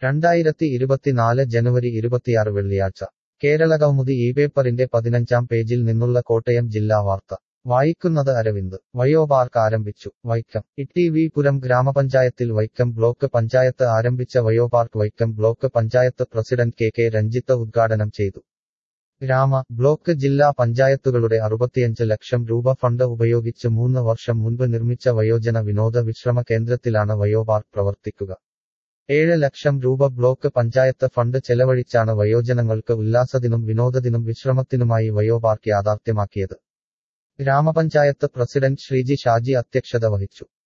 രണ്ടായിരത്തി ഇരുപത്തിനാല് ജനുവരി ഇരുപത്തിയാറ് വെള്ളിയാഴ്ച കേരളകൗമുദി ഈ പേപ്പറിന്റെ പതിനഞ്ചാം പേജിൽ നിന്നുള്ള കോട്ടയം ജില്ലാ വാർത്ത വായിക്കുന്നത് അരവിന്ദ് വയോപാർക്ക് ആരംഭിച്ചു വൈക്കം ഇ വി പുരം ഗ്രാമപഞ്ചായത്തിൽ വൈക്കം ബ്ലോക്ക് പഞ്ചായത്ത് ആരംഭിച്ച വയോപാർക്ക് Vaikom block panchayat president K K Ranjith ഉദ്ഘാടനം ചെയ്തു ഗ്രാമ ബ്ലോക്ക് ജില്ലാ പഞ്ചായത്തുകളുടെ അറുപത്തിയഞ്ച് ലക്ഷം രൂപ ഫണ്ട് ഉപയോഗിച്ച് മൂന്ന് വർഷം മുൻപ് നിർമ്മിച്ച വയോജന വിനോദ വിശ്രമ കേന്ദ്രത്തിലാണ് വയോപാർക്ക് പ്രവർത്തിക്കുക ഏഴ് ലക്ഷം രൂപ ബ്ലോക്ക് പഞ്ചായത്ത് ഫണ്ട് ചെലവഴിച്ചാണ് വയോജനങ്ങൾക്ക് ഉല്ലാസത്തിനും വിനോദത്തിനും വിശ്രമത്തിനുമായി വയോപാർക്ക് യാഥാർത്ഥ്യമാക്കിയത് ഗ്രാമപഞ്ചായത്ത് പ്രസിഡന്റ് ശ്രീജി ഷാജി അധ്യക്ഷത വഹിച്ചു